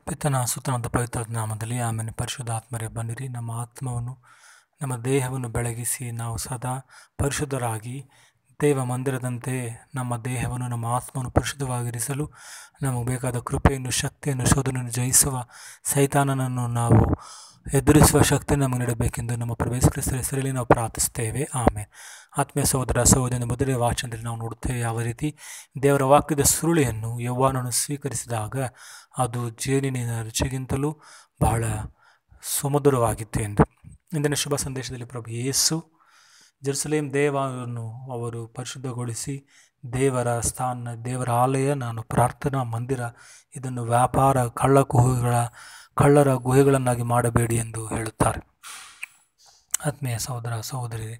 ಪಿತನ ಸುತನಾದ ಪವಿತ್ರ ನಾಮದಲ್ಲಿ ಆಮೇಲೆ ಪರಿಶುದ್ಧಾತ್ಮರೇ ಬನ್ನಿರಿ ನಮ್ಮ ಆತ್ಮವನ್ನು ನಮ್ಮ ದೇಹವನ್ನು ಬೆಳಗಿಸಿ ನಾವು ಸದಾ ಪರಿಶುದ್ಧರಾಗಿ ದೇವ ಮಂದಿರದಂತೆ ನಮ್ಮ ದೇಹವನ್ನು ನಮ್ಮ ಆತ್ಮವನ್ನು ಪರಿಶುದ್ಧವಾಗಿರಿಸಲು ನಮಗೆ ಬೇಕಾದ ಕೃಪೆಯನ್ನು ಶಕ್ತಿಯನ್ನು ಶೋಧನೆಯನ್ನು ಜಯಿಸುವ ಸೈತಾನನನ್ನು ನಾವು ಎದುರಿಸುವ ಶಕ್ತಿ ನಮಗೆ ನೀಡಬೇಕೆಂದು ನಮ್ಮ ಪ್ರವೇಶ ಕ್ರಿಸ್ತರ ಹೆಸರಲ್ಲಿ ನಾವು ಪ್ರಾರ್ಥಿಸ್ತೇವೆ ಆಮೇಲೆ ಆತ್ಮೀಯ ಸಹೋದರ ಸಹೋದರ ಮೊದಲೇ ವಾಚನದಲ್ಲಿ ನಾವು ನೋಡುತ್ತೇವೆ ಯಾವ ರೀತಿ ದೇವರ ವಾಕ್ಯದ ಸುರುಳಿಯನ್ನು ಯೌವನನ್ನು ಸ್ವೀಕರಿಸಿದಾಗ ಅದು ಜೇನಿನ ರುಚಿಗಿಂತಲೂ ಬಹಳ ಸುಮಧುರವಾಗಿತ್ತು ಎಂದು ಇಂದಿನ ಶುಭ ಸಂದೇಶದಲ್ಲಿ ಪ್ರಭು ಯೇಸು ಜೆರುಸಲೇಮ್ ದೇವವನ್ನು ಅವರು ಪರಿಶುದ್ಧಗೊಳಿಸಿ ದೇವರ ಸ್ಥಾನ ದೇವರ ಆಲಯ ನಾನು ಪ್ರಾರ್ಥನಾ ಮಂದಿರ ಇದನ್ನು ವ್ಯಾಪಾರ ಕಳ್ಳ ಗುಹೆಗಳ ಕಳ್ಳರ ಗುಹೆಗಳನ್ನಾಗಿ ಮಾಡಬೇಡಿ ಎಂದು ಹೇಳುತ್ತಾರೆ ಆತ್ಮೀಯ ಸಹೋದರ ಸಹೋದರಿ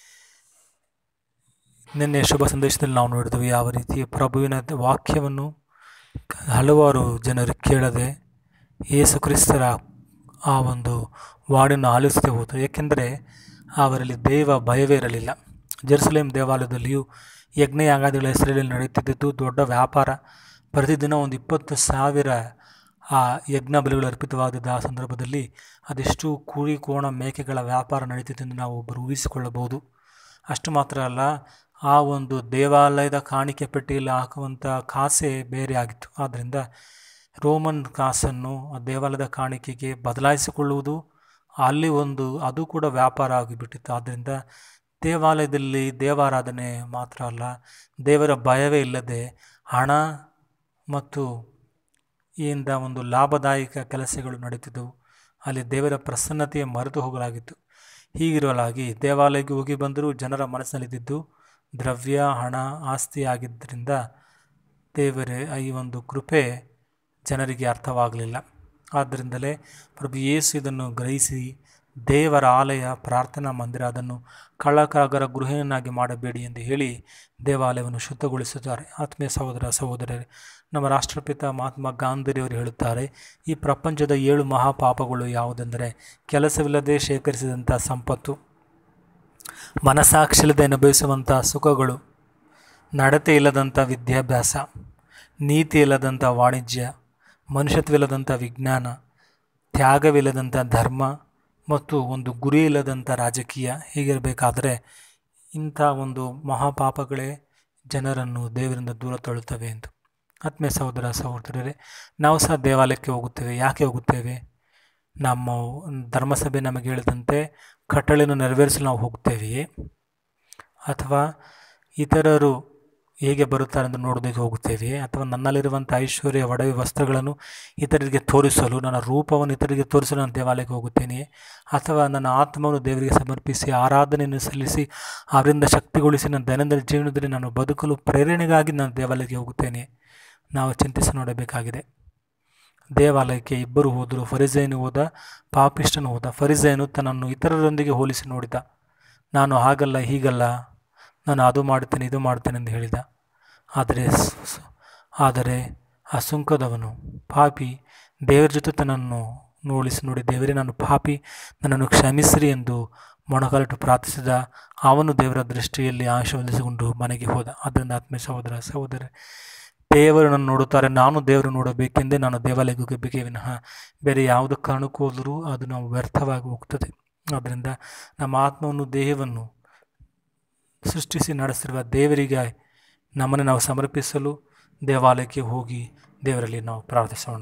ನಿನ್ನೆ ಶುಭ ಸಂದೇಶದಲ್ಲಿ ನಾವು ನೋಡಿದ್ವಿ ಯಾವ ರೀತಿ ಪ್ರಭುವಿನ ವಾಕ್ಯವನ್ನು ಹಲವಾರು ಜನರು ಕೇಳದೆ ಯೇಸು ಕ್ರಿಸ್ತರ ಆ ಒಂದು ವಾರ್ಡನ್ನು ಆಲಿಸದೆ ಹೋದರು ಏಕೆಂದರೆ ಅವರಲ್ಲಿ ದೇವ ಭಯವೇ ಇರಲಿಲ್ಲ ಜೆರುಸಲೇಮ್ ದೇವಾಲಯದಲ್ಲಿಯೂ ಯಜ್ಞ ಯಾಗಾದಿಗಳ ಹೆಸರಲ್ಲಿ ನಡೆಯುತ್ತಿದ್ದು ದೊಡ್ಡ ವ್ಯಾಪಾರ ಪ್ರತಿದಿನ ಒಂದು ಇಪ್ಪತ್ತು ಸಾವಿರ ಆ ಯಜ್ಞ ಬಲಿಗಳು ಅರ್ಪಿತವಾದ ಆ ಸಂದರ್ಭದಲ್ಲಿ ಅದೆಷ್ಟು ಕುರಿ ಕೋಣ ಮೇಕೆಗಳ ವ್ಯಾಪಾರ ನಡೀತಿದ್ದೆಂದು ನಾವು ಒಬ್ಬರು ಊಹಿಸಿಕೊಳ್ಳಬಹುದು ಅಷ್ಟು ಮಾತ್ರ ಅಲ್ಲ ಆ ಒಂದು ದೇವಾಲಯದ ಕಾಣಿಕೆ ಪೆಟ್ಟಿಯಲ್ಲಿ ಹಾಕುವಂಥ ಕಾಸೆ ಬೇರೆ ಆಗಿತ್ತು ಆದ್ದರಿಂದ ರೋಮನ್ ಕಾಸನ್ನು ಆ ದೇವಾಲಯದ ಕಾಣಿಕೆಗೆ ಬದಲಾಯಿಸಿಕೊಳ್ಳುವುದು ಅಲ್ಲಿ ಒಂದು ಅದು ಕೂಡ ವ್ಯಾಪಾರ ಆಗಿಬಿಟ್ಟಿತ್ತು ಆದ್ದರಿಂದ ದೇವಾಲಯದಲ್ಲಿ ದೇವಾರಾಧನೆ ಮಾತ್ರ ಅಲ್ಲ ದೇವರ ಭಯವೇ ಇಲ್ಲದೆ ಹಣ ಮತ್ತು ಇಂದ ಒಂದು ಲಾಭದಾಯಕ ಕೆಲಸಗಳು ನಡೀತಿದ್ದವು ಅಲ್ಲಿ ದೇವರ ಪ್ರಸನ್ನತೆಯ ಮರೆತು ಹೋಗಲಾಗಿತ್ತು ಹೀಗಿರುವಲಾಗಿ ದೇವಾಲಯಕ್ಕೆ ಹೋಗಿ ಬಂದರೂ ಜನರ ಮನಸ್ಸಿನಲ್ಲಿದ್ದು ದ್ರವ್ಯ ಹಣ ಆಸ್ತಿ ಆಗಿದ್ದರಿಂದ ದೇವರೇ ಈ ಒಂದು ಕೃಪೆ ಜನರಿಗೆ ಅರ್ಥವಾಗಲಿಲ್ಲ ಆದ್ದರಿಂದಲೇ ಪ್ರಭು ಯೇಸು ಇದನ್ನು ಗ್ರಹಿಸಿ ದೇವರ ಆಲಯ ಪ್ರಾರ್ಥನಾ ಮಂದಿರ ಅದನ್ನು ಕಳ್ಳಕಾಗರ ಗೃಹವನ್ನಾಗಿ ಮಾಡಬೇಡಿ ಎಂದು ಹೇಳಿ ದೇವಾಲಯವನ್ನು ಶುದ್ಧಗೊಳಿಸುತ್ತಾರೆ ಆತ್ಮೀಯ ಸಹೋದರ ಸಹೋದರರೇ ನಮ್ಮ ರಾಷ್ಟ್ರಪಿತ ಮಹಾತ್ಮ ಗಾಂಧಿಯವರು ಹೇಳುತ್ತಾರೆ ಈ ಪ್ರಪಂಚದ ಏಳು ಮಹಾಪಾಪಗಳು ಯಾವುದೆಂದರೆ ಕೆಲಸವಿಲ್ಲದೆ ಶೇಖರಿಸಿದಂಥ ಸಂಪತ್ತು ಮನಸಾಕ್ಷಿಲ್ಲದೆ ಅನುಭವಿಸುವಂಥ ಸುಖಗಳು ನಡತೆ ಇಲ್ಲದಂಥ ವಿದ್ಯಾಭ್ಯಾಸ ನೀತಿ ಇಲ್ಲದಂಥ ವಾಣಿಜ್ಯ ಮನುಷ್ಯತ್ವವಿಲ್ಲದಂಥ ವಿಜ್ಞಾನ ತ್ಯಾಗವಿಲ್ಲದಂಥ ಧರ್ಮ ಮತ್ತು ಒಂದು ಗುರಿ ಇಲ್ಲದಂಥ ರಾಜಕೀಯ ಹೀಗಿರಬೇಕಾದರೆ ಇಂಥ ಒಂದು ಮಹಾಪಾಪಗಳೇ ಜನರನ್ನು ದೇವರಿಂದ ದೂರ ತಳ್ಳುತ್ತವೆ ಎಂದು ಆತ್ಮೀಯ ಸಹೋದರ ಸಹೋದರರೇ ನಾವು ಸಹ ದೇವಾಲಯಕ್ಕೆ ಹೋಗುತ್ತೇವೆ ಯಾಕೆ ಹೋಗುತ್ತೇವೆ ನಮ್ಮ ಧರ್ಮಸಭೆ ನಮಗೆ ಹೇಳಿದಂತೆ ಕಟ್ಟಳೆಯನ್ನು ನೆರವೇರಿಸಲು ನಾವು ಹೋಗುತ್ತೇವೆಯೇ ಅಥವಾ ಇತರರು ಹೇಗೆ ಬರುತ್ತಾರೆ ಎಂದು ನೋಡೋದಕ್ಕೆ ಹೋಗುತ್ತೇವೆಯೇ ಅಥವಾ ನನ್ನಲ್ಲಿರುವಂಥ ಐಶ್ವರ್ಯ ಒಡವೆ ವಸ್ತ್ರಗಳನ್ನು ಇತರರಿಗೆ ತೋರಿಸಲು ನನ್ನ ರೂಪವನ್ನು ಇತರರಿಗೆ ತೋರಿಸಲು ನಾನು ದೇವಾಲಯಕ್ಕೆ ಹೋಗುತ್ತೇನೆಯೇ ಅಥವಾ ನನ್ನ ಆತ್ಮವನ್ನು ದೇವರಿಗೆ ಸಮರ್ಪಿಸಿ ಆರಾಧನೆಯನ್ನು ಸಲ್ಲಿಸಿ ಅವರಿಂದ ಶಕ್ತಿಗೊಳಿಸಿ ನನ್ನ ದೈನಂದಿನ ಜೀವನದಲ್ಲಿ ನಾನು ಬದುಕಲು ಪ್ರೇರಣೆಗಾಗಿ ನಾನು ದೇವಾಲಯಕ್ಕೆ ಹೋಗುತ್ತೇನೆ ನಾವು ಚಿಂತಿಸಿ ನೋಡಬೇಕಾಗಿದೆ ದೇವಾಲಯಕ್ಕೆ ಇಬ್ಬರು ಹೋದರು ಫರಿಜೈನು ಹೋದ ಪಾಪಿಷ್ಟನು ಹೋದ ಫರಿಜೈನು ತನ್ನನ್ನು ಇತರರೊಂದಿಗೆ ಹೋಲಿಸಿ ನೋಡಿದ ನಾನು ಹಾಗಲ್ಲ ಹೀಗಲ್ಲ ನಾನು ಅದು ಮಾಡ್ತೇನೆ ಇದು ಮಾಡ್ತೇನೆ ಎಂದು ಹೇಳಿದ ಆದರೆ ಆದರೆ ಆ ಸುಂಕದವನು ಪಾಪಿ ದೇವರ ಜೊತೆ ತನ್ನನ್ನು ನೋಡಿಸಿ ನೋಡಿ ದೇವರೇ ನಾನು ಪಾಪಿ ನನ್ನನ್ನು ಕ್ಷಮಿಸಿರಿ ಎಂದು ಮೊಣಕಾಲಿಟ್ಟು ಪ್ರಾರ್ಥಿಸಿದ ಅವನು ದೇವರ ದೃಷ್ಟಿಯಲ್ಲಿ ಆಶೀರ್ವದಿಸಿಕೊಂಡು ಮನೆಗೆ ಹೋದ ಆದ್ದರಿಂದ ಆತ್ಮೀಯ ಸಹೋದರ ಸಹೋದರ ದೇವರನ್ನು ನೋಡುತ್ತಾರೆ ನಾನು ದೇವರು ನೋಡಬೇಕೆಂದೇ ನಾನು ದೇವಾಲಯಕ್ಕೆ ಹೋಗಬೇಕೇ ವಿನಃ ಬೇರೆ ಯಾವುದೇ ಕಾರಣಕ್ಕೂ ಹೋದರೂ ಅದು ನಾವು ವ್ಯರ್ಥವಾಗಿ ಹೋಗ್ತದೆ ಆದ್ದರಿಂದ ನಮ್ಮ ಆತ್ಮವನ್ನು ದೇಹವನ್ನು ಸೃಷ್ಟಿಸಿ ನಡೆಸಿರುವ ದೇವರಿಗೆ ನಮ್ಮನ್ನು ನಾವು ಸಮರ್ಪಿಸಲು ದೇವಾಲಯಕ್ಕೆ ಹೋಗಿ ದೇವರಲ್ಲಿ ನಾವು ಪ್ರಾರ್ಥಿಸೋಣ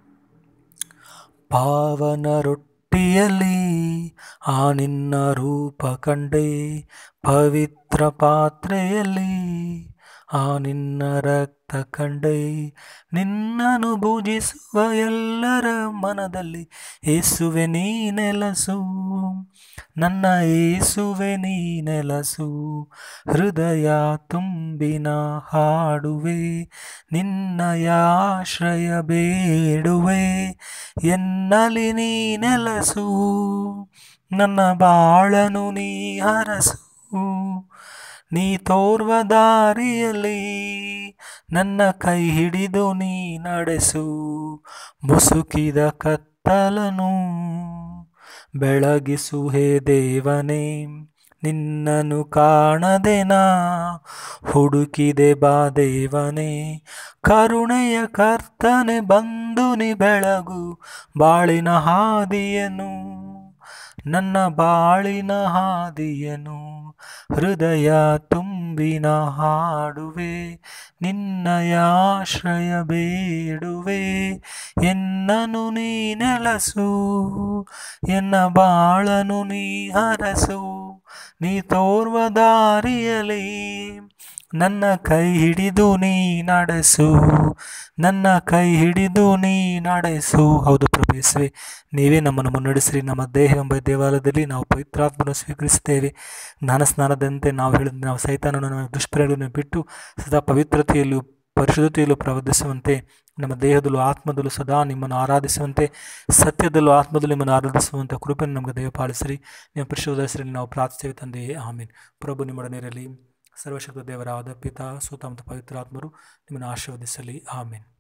ಪಾವನ ರೊಟ್ಟಿಯಲ್ಲಿ ಆ ನಿನ್ನ ರೂಪ ಕಂಡೆ ಪವಿತ್ರ ಪಾತ್ರೆಯಲ್ಲಿ ಆ ನಿನ್ನ ರಕ್ತ ಕಂಡೆ ನಿನ್ನನ್ನು ಭುಜಿಸುವ ಎಲ್ಲರ ಮನದಲ್ಲಿ ಏಸುವೆ ನೀ ನೆಲಸು ನನ್ನ ಏಸುವೆ ನೀ ನೆಲಸು ಹೃದಯ ತುಂಬಿನ ಹಾಡುವೆ ನಿನ್ನಯ ಆಶ್ರಯ ಬೇಡುವೆ ಎನ್ನಲಿ ನೀ ನೆಲಸು ನನ್ನ ಬಾಳನು ನೀ ಹರಸು ನೀ ತೋರ್ವ ದಾರಿಯಲ್ಲಿ ನನ್ನ ಕೈ ಹಿಡಿದು ನೀ ನಡೆಸು ಮುಸುಕಿದ ಕತ್ತಲನು ಬೆಳಗಿಸು ಹೇ ದೇವನೇ ನಿನ್ನನ್ನು ಕಾಣದೆ ನಾ ಹುಡುಕಿದೆ ಬಾ ದೇವನೇ ಕರುಣೆಯ ಕರ್ತನೆ ಬಂದು ನಿ ಬೆಳಗು ಬಾಳಿನ ಹಾದಿಯನು ನನ್ನ ಬಾಳಿನ ಹಾದಿಯನು ಹೃದಯ ತುಂಬಿನ ಹಾಡುವೆ ನಿನ್ನಯ ಆಶ್ರಯ ಬೇಡುವೆ ಎನ್ನನು ನೀ ನೆಲಸು ಎನ್ನ ಬಾಳನು ನೀ ಹರಸು ನೀ ತೋರ್ವ ದಾರಿಯಲಿ ನನ್ನ ಕೈ ಹಿಡಿದು ನೀ ನಡೆಸು ನನ್ನ ಕೈ ಹಿಡಿದು ನೀ ನಡೆಸು ಹೌದು ಪ್ರಭೇಸುವೆ ನೀವೇ ನಮ್ಮನ್ನು ಮುನ್ನಡೆಸಿರಿ ನಮ್ಮ ದೇಹ ಎಂಬ ದೇವಾಲಯದಲ್ಲಿ ನಾವು ಪವಿತ್ರಾತ್ಮನ ಸ್ವೀಕರಿಸುತ್ತೇವೆ ಜ್ಞಾನ ಸ್ನಾನದಂತೆ ನಾವು ಹೇಳಿದ ನಾವು ಸೈತಾನನ ನಮ್ಮ ದುಷ್ಪ್ರೇರಣೆಯನ್ನು ಬಿಟ್ಟು ಸದಾ ಪವಿತ್ರತೆಯಲ್ಲೂ ಪರಿಶುದ್ಧತೆಯಲ್ಲೂ ಪ್ರವರ್ತಿಸುವಂತೆ ನಮ್ಮ ದೇಹದಲ್ಲೂ ಆತ್ಮದಲ್ಲೂ ಸದಾ ನಿಮ್ಮನ್ನು ಆರಾಧಿಸುವಂತೆ ಸತ್ಯದಲ್ಲೂ ಆತ್ಮದಲ್ಲೂ ನಿಮ್ಮನ್ನು ಆರಾಧಿಸುವಂಥ ಕೃಪೆಯನ್ನು ನಮಗೆ ದಯಪಾಲಿಸಿರಿ ನಿಮ್ಮ ಪರಿಶುದ್ಧ ಹೆಸರಲ್ಲಿ ನಾವು ಪ್ರಾರ್ಥಿಸ್ತೇವೆ ತಂದೆಯೇ ಆಮೀನ್ ಪ್ರಭು ನಿಮ್ಮೊಡನಿರಲಿ ಸರ್ವಶಕ್ತ ದೇವರಾದ ಪಿತಾ ಸುತ ಮತ್ತು ಪವಿತ್ರಾತ್ಮರು ನಿಮ್ಮನ್ನು ಆಶೀರ್ವದಿಸಲಿ ಆಮೇನ್